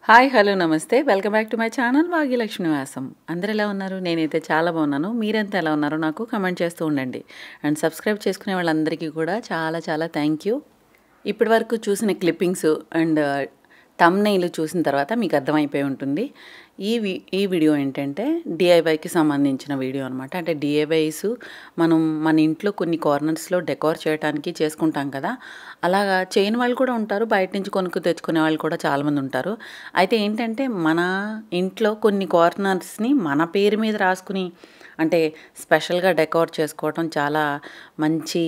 hi hello నమస్తే welcome back to my channel Bhagyalakshmi Nivasam అందరు ఎలా ఉన్నారు నేనైతే చాలా బాగున్నాను మీరంతా ఎలా ఉన్నారో నాకు కమెంట్ చేస్తూ ఉండండి అండ్ సబ్స్క్రైబ్ చేసుకునే వాళ్ళందరికీ కూడా చాలా చాలా థ్యాంక్ యూ ఇప్పటి వరకు చూసిన క్లిప్పింగ్స్ అండ్ తమ్నైలు చూసిన తర్వాత మీకు అర్థమైపోయి ఉంటుంది ఈ వి ఈ వీడియో ఏంటంటే డిఐవైకి సంబంధించిన వీడియో అనమాట అంటే డిఐవైస్ మనం మన ఇంట్లో కొన్ని కార్నర్స్లో డెకోర్ చేయడానికి చేసుకుంటాం కదా అలాగా చేయని వాళ్ళు కూడా ఉంటారు బయట నుంచి కొనుక్కు తెచ్చుకునే వాళ్ళు కూడా చాలామంది ఉంటారు అయితే ఏంటంటే మన ఇంట్లో కొన్ని కార్నర్స్ని మన పేరు మీద రాసుకుని అంటే స్పెషల్గా డెకోర్ చేసుకోవడం చాలా మంచి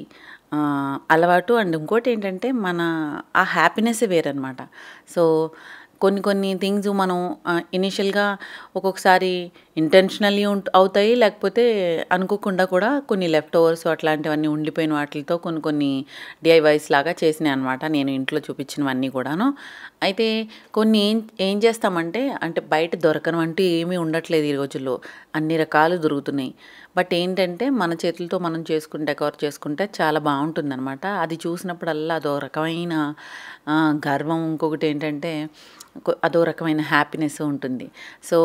ఆ, అలవాటు అండ్ ఇంకోటి ఏంటంటే మన ఆ హ్యాపీనెస్ వేరనమాట సో కొన్ని కొన్ని థింగ్స్ మనం ఇనిషియల్గా ఒక్కొక్కసారి ఇంటెన్షనల్లీ ఉంట్ అవుతాయి లేకపోతే అనుకోకుండా కూడా కొన్ని లెఫ్ట్ ఓవర్స్ అట్లాంటివన్నీ ఉండిపోయిన వాటితో కొన్ని కొన్ని డిఐవైస్ లాగా చేసినాయి అనమాట నేను ఇంట్లో చూపించినవన్నీ కూడాను అయితే కొన్ని ఏం ఏం చేస్తామంటే అంటే బయట దొరకనవంటూ ఏమీ ఉండట్లేదు ఈ రోజుల్లో అన్ని రకాలు దొరుకుతున్నాయి బట్ ఏంటంటే మన చేతులతో మనం చేసుకుని డెకోర్ చేసుకుంటే చాలా బాగుంటుందన్నమాట అది చూసినప్పుడల్లా అదో రకమైన ఆ, గర్వం ఇంకొకటి ఏంటంటే కొ- అదో రకమైన హ్యాపీనెస్ ఉంటుంది సో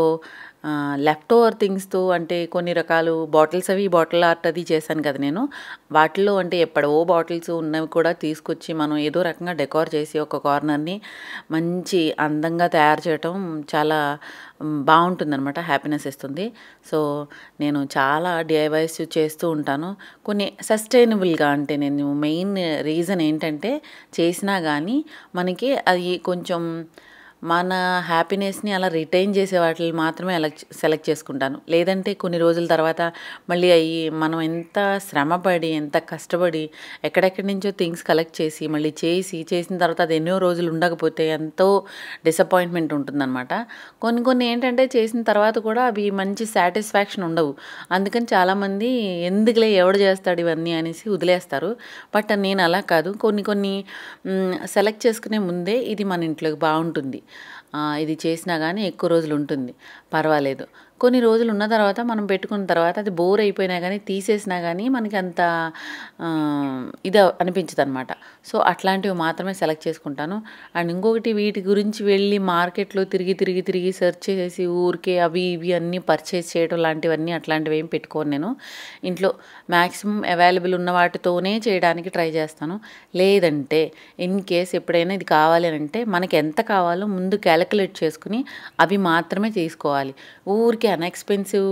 లెఫ్ట్ ఓవర్ థింగ్స్తో అంటే కొన్ని రకాలు బాటిల్స్ అవి బాటిల్ ఆర్ట్ అది చేశాను కదా నేను వాటిల్లో అంటే ఎప్పుడో బాటిల్స్ ఉన్నవి కూడా తీసుకొచ్చి మనం ఏదో రకంగా డెకోర్ చేసి ఒక కార్నర్ని మంచి అందంగా తయారు చేయటం చాలా బాగుంటుంది అనమాట హ్యాపీనెస్ ఇస్తుంది సో నేను చాలా డిఐవైస్ చేస్తూ ఉంటాను కొన్ని సస్టైనబుల్గా అంటే నేను మెయిన్ రీజన్ ఏంటంటే చేసినా కానీ మనకి అది కొంచెం మన హ్యాపీనెస్ని అలా రిటైన్ చేసే వాటిని మాత్రమే అలా సెలెక్ట్ చేసుకుంటాను లేదంటే కొన్ని రోజుల తర్వాత మళ్ళీ అవి మనం ఎంత శ్రమపడి ఎంత కష్టపడి ఎక్కడెక్కడి నుంచో థింగ్స్ కలెక్ట్ చేసి మళ్ళీ చేసి చేసిన తర్వాత అది ఎన్నో రోజులు ఉండకపోతే ఎంతో డిసప్పాయింట్మెంట్ ఉంటుందన్నమాట కొన్ని కొన్ని ఏంటంటే చేసిన తర్వాత కూడా అవి మంచి సాటిస్ఫాక్షన్ ఉండవు అందుకని చాలామంది ఎందుకులే ఎవడు చేస్తాడు ఇవన్నీ అనేసి వదిలేస్తారు బట్ నేను అలా కాదు కొన్ని కొన్ని సెలెక్ట్ చేసుకునే ముందే ఇది మన ఇంట్లోకి బాగుంటుంది ఆ, ఇది చేసినా కానీ ఎక్కువ రోజులు ఉంటుంది పర్వాలేదు కొన్ని రోజులు ఉన్న తర్వాత మనం పెట్టుకున్న తర్వాత అది బోర్ అయిపోయినా కానీ తీసేసినా కానీ మనకి అంత ఆ, ఇది అనిపించదు అనమాట సో అట్లాంటివి మాత్రమే సెలెక్ట్ చేసుకుంటాను అండ్ ఇంకొకటి వీటి గురించి వెళ్ళి మార్కెట్లో తిరిగి తిరిగి తిరిగి సెర్చ్ చేసి ఊరికే అవి ఇవి అన్నీ పర్చేస్ చేయడం లాంటివన్నీ అట్లాంటివి ఏం పెట్టుకోను నేను ఇంట్లో మ్యాక్సిమం అవైలబుల్ ఉన్న వాటితోనే చేయడానికి ట్రై చేస్తాను లేదంటే ఇన్ కేస్ ఎప్పుడైనా ఇది కావాలి అని అంటే మనకి ఎంత కావాలో ముందు క్యాలిక్యులేట్ చేసుకుని అవి మాత్రమే తీసుకోవాలి ఊరికే అన్ఎక్స్పెన్సివ్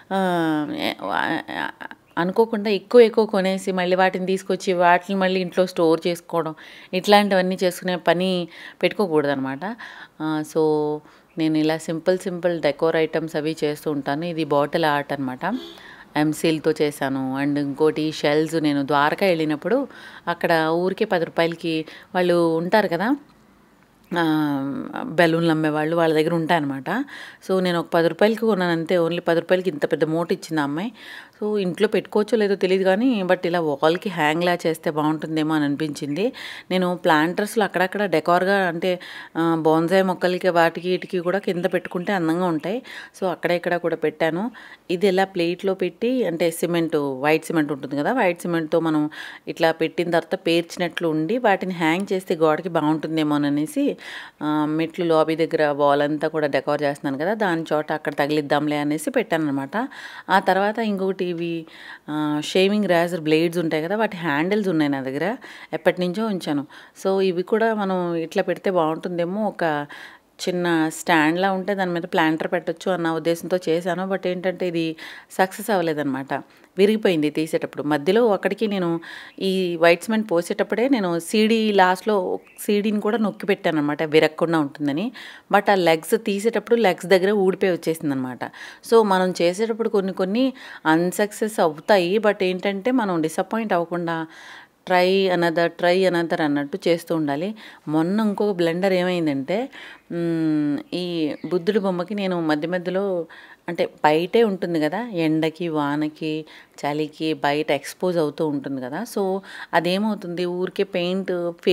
అనుకోకుండా ఎక్కువ ఎక్కువ కొనేసి మళ్ళీ వాటిని తీసుకొచ్చి వాటిని మళ్ళీ ఇంట్లో స్టోర్ చేసుకోవడం ఇట్లాంటివన్నీ చేసుకునే పని పెట్టుకోకూడదు అనమాట సో నేను ఇలా సింపుల్ సింపుల్ డెకోర్ ఐటమ్స్ అవి చేస్తూ ఉంటాను ఇది బాటిల్ ఆర్ట్ అనమాట ఎంసీల్తో చేశాను అండ్ ఇంకోటి షెల్స్ నేను ద్వారకా వెళ్ళినప్పుడు అక్కడ ఊరికే పది రూపాయలకి వాళ్ళు ఉంటారు కదా ఆ, బెలూన్లు అమ్మేవాళ్ళు వాళ్ళ దగ్గర ఉంటాయన్నమాట సో నేను ఒక పది రూపాయలకి కొన్నాను అంతే ఓన్లీ పది రూపాయలకి ఇంత పెద్ద మూట ఇచ్చింది ఆ అమ్మాయి సో ఇంట్లో పెట్టుకోవచ్చో లేదో తెలియదు కానీ బట్ ఇలా వాల్కి హ్యాంగ్లా చేస్తే బాగుంటుందేమో అని అనిపించింది నేను ప్లాంటర్స్లో అక్కడక్కడ డెకార్గా అంటే బోన్సాయి మొక్కలకి వాటికి వీటికి కూడా కింద పెట్టుకుంటే అందంగా ఉంటాయి సో అక్కడ ఇక్కడ కూడా పెట్టాను ఇది ఇలా ప్లేట్లో పెట్టి అంటే సిమెంట్ వైట్ సిమెంట్ ఉంటుంది కదా వైట్ సిమెంట్తో మనం ఇట్లా పెట్టిన తర్వాత పేర్చినట్లు ఉండి వాటిని హ్యాంగ్ చేస్తే గోడకి బాగుంటుందేమో అనేసి ఆ, మెట్లు లాబీ దగ్గర వాల్ అంతా కూడా డెకోర్ చేస్తున్నాను కదా దాని చోట అక్కడ తగిలిద్దాంలే అనేసి పెట్టాను అనమాట ఆ తర్వాత ఇంకొకటి ఇవి షేవింగ్ రేజర్ బ్లేడ్స్ ఉంటాయి కదా వాటి హ్యాండిల్స్ ఉన్నాయి నా దగ్గర ఎప్పటి నుంచో ఉంచాను సో ఇవి కూడా మనం ఇట్లా పెడితే బాగుంటుందేమో ఒక చిన్న స్టాండ్లా ఉంటే దాని మీద ప్లాంటర్ పెట్టొచ్చు అన్న ఉద్దేశంతో చేశాను బట్ ఏంటంటే ఇది సక్సెస్ అవ్వలేదన్నమాట విరిగిపోయింది తీసేటప్పుడు మధ్యలో అక్కడికి నేను ఈ వైట్ సిమెంట్ పోసేటప్పుడే నేను సీడీ లాస్ట్లో సీడీని కూడా నొక్కి పెట్టాను అనమాట విరగకుండా ఉంటుందని బట్ ఆ లెగ్స్ తీసేటప్పుడు లెగ్స్ దగ్గర ఊడిపోయి వచ్చేసింది అనమాట సో మనం చేసేటప్పుడు కొన్ని కొన్ని అన్సక్సెస్ అవుతాయి బట్ ఏంటంటే మనం డిసప్పాయింట్ అవ్వకుండా ట్రై అనదర్ ట్రై అనదర్ అన్నట్టు చేస్తూ ఉండాలి మొన్న ఇంకొక బ్లెండర్ ఏమైందంటే మ్, ఈ బుద్ధుడి బొమ్మకి నేను మధ్య మధ్యలో అంటే బయటే ఉంటుంది కదా ఎండకి వానకి చలికి బయట ఎక్స్పోజ్ అవుతూ ఉంటుంది కదా సో అదేమవుతుంది ఊరికే పెయింట్ ఫే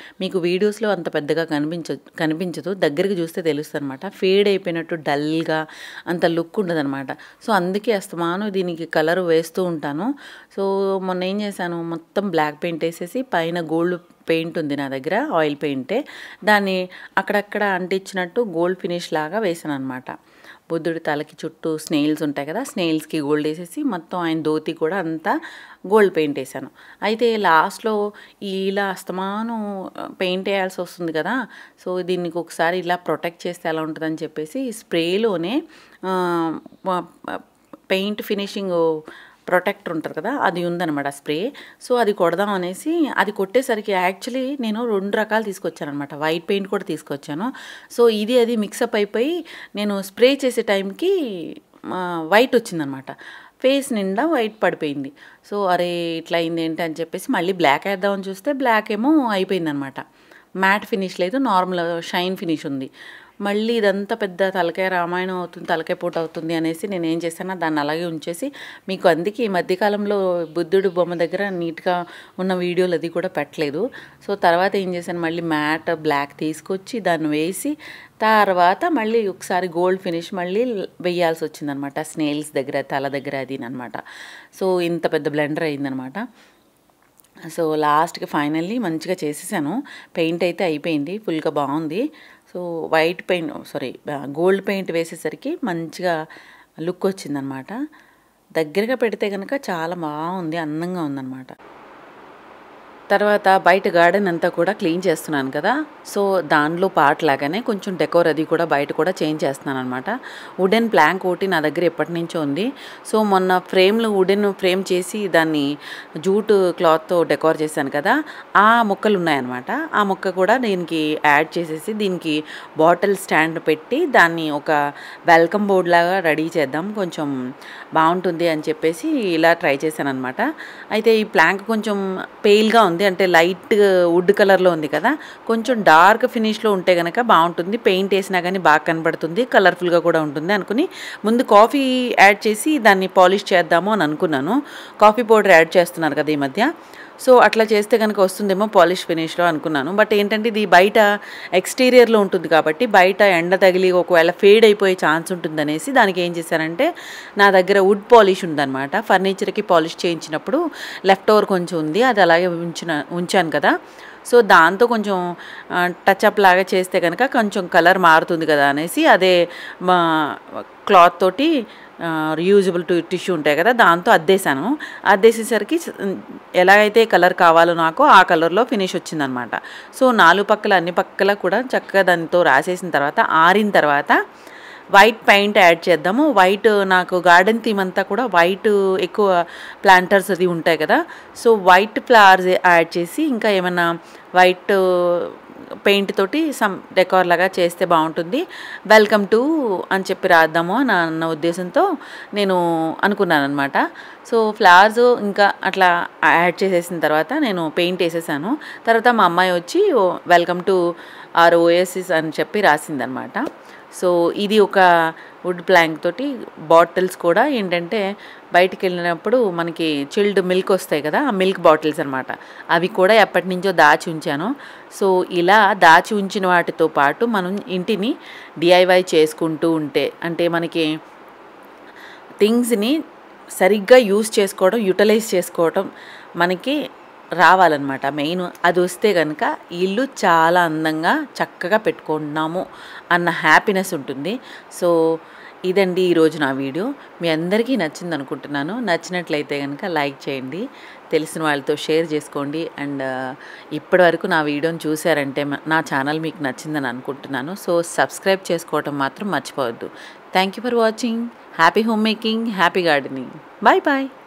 మీకు వీడియోస్లో అంత పెద్దగా కనిపించ కనిపించదు దగ్గరికి చూస్తే తెలుస్తుంది అనమాట ఫేడ్ అయిపోయినట్టు డల్గా అంత లుక్ ఉండదన్నమాట సో అందుకే అస్తమాను దీనికి కలర్ వేస్తూ ఉంటాను సో మొన్న ఏం చేశాను మొత్తం బ్లాక్ పెయింట్ వేసేసి పైన గోల్డ్ పెయింట్ ఉంది నా దగ్గర ఆయిల్ పెయింటే దాన్ని అక్కడక్కడ అంటించినట్టు గోల్డ్ ఫినిష్ లాగా వేసాను అనమాట బుద్ధుడి తలకి చుట్టూ స్నేల్స్ ఉంటాయి కదా స్నేల్స్కి గోల్డ్ వేసేసి మొత్తం ఆయన ధోతి కూడా అంతా గోల్డ్ పెయింట్ వేసాను అయితే లాస్ట్లో ఇలా అస్తమానం పెయింట్ వేయాల్సి వస్తుంది కదా సో దీనికి ఒకసారి ఇలా ప్రొటెక్ట్ చేస్తే ఎలా ఉంటుందని చెప్పేసి స్ప్రేలోనే పెయింట్ ఫినిషింగ్ ప్రొటెక్టర్ ఉంటుంది కదా అది ఉందన్నమాట స్ప్రే సో అది కొడదాం అనేసి అది కొట్టేసరికి యాక్చువల్లీ నేను రెండు రకాలు తీసుకొచ్చాను అనమాట వైట్ పెయింట్ కూడా తీసుకొచ్చాను సో ఇది అది మిక్సప్ అయిపోయి నేను స్ప్రే చేసే టైంకి వైట్ వచ్చిందనమాట ఫేస్ నిండా వైట్ పడిపోయింది సో అరే ఇట్లా అయింది ఏంటి అని చెప్పేసి మళ్ళీ బ్లాక్ వేద్దామని చూస్తే బ్లాక్ ఏమో అయిపోయిందనమాట మ్యాట్ ఫినిష్ లేదు నార్మల్ షైన్ ఫినిష్ ఉంది మళ్ళీ ఇదంతా పెద్ద తలకాయ రామాయణం అవుతుంది తలకాయ పూట అవుతుంది అనేసి నేను ఏం చేశాను దాన్ని అలాగే ఉంచేసి మీకు అందుకే ఈ మధ్యకాలంలో బుద్ధుడు బొమ్మ దగ్గర నీట్గా ఉన్న వీడియోలు అది కూడా పెట్టలేదు సో తర్వాత ఏం చేశాను మళ్ళీ మ్యాట్ బ్లాక్ తీసుకొచ్చి దాన్ని వేసి తర్వాత మళ్ళీ ఒకసారి గోల్డ్ ఫినిష్ మళ్ళీ వేయాల్సి వచ్చిందనమాట స్నేల్స్ దగ్గర తల దగ్గర అది అనమాట సో ఇంత పెద్ద బ్లెండర్ అయిందనమాట సో లాస్ట్కి ఫైనల్లీ మంచిగా చేసేసాను పెయింట్ అయితే అయిపోయింది ఫుల్గా బాగుంది so white paint sorry gold paint వేసేసరికి మంచిగా లుక్ వచ్చిందనమాట దగ్గరగా పెడితే కనుక చాలా బాగుంది అందంగా ఉందన్నమాట తర్వాత బయట గార్డెన్ అంతా కూడా క్లీన్ చేస్తున్నాను కదా సో దానిలో పార్ట్ లాగానే కొంచెం డెకోర్ అది కూడా బయట కూడా చేంజ్ చేస్తున్నాను అనమాట వుడెన్ ప్లాంక్ ఒకటి నా దగ్గర ఎప్పటి నుంచో ఉంది సో మొన్న ఫ్రేమ్లు వుడెన్ ఫ్రేమ్ చేసి దాన్ని జూట్ క్లాత్తో డెకోర్ చేశాను కదా ఆ మొక్కలు ఉన్నాయన్నమాట ఆ మొక్క కూడా దీనికి యాడ్ చేసేసి దీనికి బాటిల్ స్టాండ్ పెట్టి దాన్ని ఒక వెల్కమ్ బోర్డ్ లాగా రెడీ చేద్దాం కొంచెం బాగుంటుంది అని చెప్పేసి ఇలా ట్రై చేశాను అనమాట అయితే ఈ ప్లాంక్ కొంచెం పెయిల్గా ఉంది అంటే లైట్ వుడ్ కలర్లో ఉంది కదా కొంచెం డార్క్ ఫినిష్లో ఉంటే కనుక బాగుంటుంది పెయింట్ వేసినా కానీ బాగా కనబడుతుంది కలర్ఫుల్గా కూడా ఉంటుంది అనుకుని ముందు కాఫీ యాడ్ చేసి దాన్ని పాలిష్ చేద్దాము అని అనుకున్నాను కాఫీ పౌడర్ యాడ్ చేస్తున్నారు కదా ఈ మధ్య సో అట్లా చేస్తే కనుక వస్తుందేమో పాలిష్ ఫినిష్లో అనుకున్నాను బట్ ఏంటంటే ఇది బయట ఎక్స్టీరియర్లో ఉంటుంది కాబట్టి బయట ఎండ తగిలి ఒకవేళ ఫేడ్ అయిపోయే ఛాన్స్ ఉంటుందనేసి దానికి ఏం చేశారంటే నా దగ్గర వుడ్ పాలిష్ ఉందన్నమాట ఫర్నిచర్కి పాలిష్ చేయించినప్పుడు లెఫ్ట్ ఓవర్ కొంచెం ఉంది అది అలాగే ఉంచిన ఉంచాను కదా సో దాంతో కొంచెం టచ్అప్ లాగా చేస్తే కనుక కొంచెం కలర్ మారుతుంది కదా అనేసి అదే మా క్లాత్ తోటి రియూజబుల్ టు టిష్యూ ఉంటాయి కదా దాంతో అద్దేశాను అద్దేసేసరికి ఎలాగైతే కలర్ కావాలో నాకు ఆ కలర్లో ఫినిష్ వచ్చిందనమాట సో నాలుగు పక్కల అన్ని పక్కల కూడా చక్కగా దాంతో రాసేసిన తర్వాత ఆరిన తర్వాత వైట్ పెయింట్ యాడ్ చేద్దాము వైట్ నాకు గార్డెన్ థీమ్ అంతా కూడా వైట్ ఎక్కువ ప్లాంటర్స్ అది ఉంటాయి కదా సో వైట్ ఫ్లవర్స్ యాడ్ చేసి ఇంకా ఏమైనా వైట్ పెయింట్ తోటి సమ్ డెకార్ లాగా చేస్తే బాగుంటుంది వెల్కమ్ టు అని చెప్పి రాద్దాము అని అన్న ఉద్దేశంతో నేను అనుకున్నాను అనమాట సో ఫ్లవర్స్ ఇంకా అట్లా యాడ్ చేసేసిన తర్వాత నేను పెయింట్ వేసేసాను తర్వాత మా అమ్మాయి వచ్చి వెల్కమ్ టు ఆర్ ఓఎస్ఎస్ అని చెప్పి రాసిందనమాట సో ఇది ఒక వుడ్ ప్లాంక్ తోటి బాటిల్స్ కూడా ఏంటంటే బయటికి వెళ్ళినప్పుడు మనకి చిల్డ్ మిల్క్ వస్తాయి కదా ఆ మిల్క్ బాటిల్స్ అనమాట అవి కూడా ఎప్పటి నుంచో దాచి ఉంచాను సో ఇలా దాచి ఉంచిన వాటితో పాటు మనం ఇంటిని డిఐవై చేసుకుంటూ ఉంటే అంటే మనకి థింగ్స్ని సరిగ్గా యూస్ చేసుకోవడం యూటిలైజ్ చేసుకోవడం మనకి రావాలన్నమాట మెయిన్ అది వస్తే కనుక ఇల్లు చాలా అందంగా చక్కగా పెట్టుకుంటున్నాము అన్న హ్యాపీనెస్ ఉంటుంది సో ఇదండి ఈరోజు నా వీడియో మీ అందరికీ నచ్చింది అనుకుంటున్నాను నచ్చినట్లయితే కనుక లైక్ చేయండి తెలిసిన వాళ్ళతో షేర్ చేసుకోండి అండ్ ఇప్పటి వరకు నా వీడియోని చూసారంటే నా ఛానల్ మీకు నచ్చిందని అనుకుంటున్నాను సో సబ్స్క్రైబ్ చేసుకోవటం మాత్రం మర్చిపోవద్దు thank you for watching happy home making happy gardening bye bye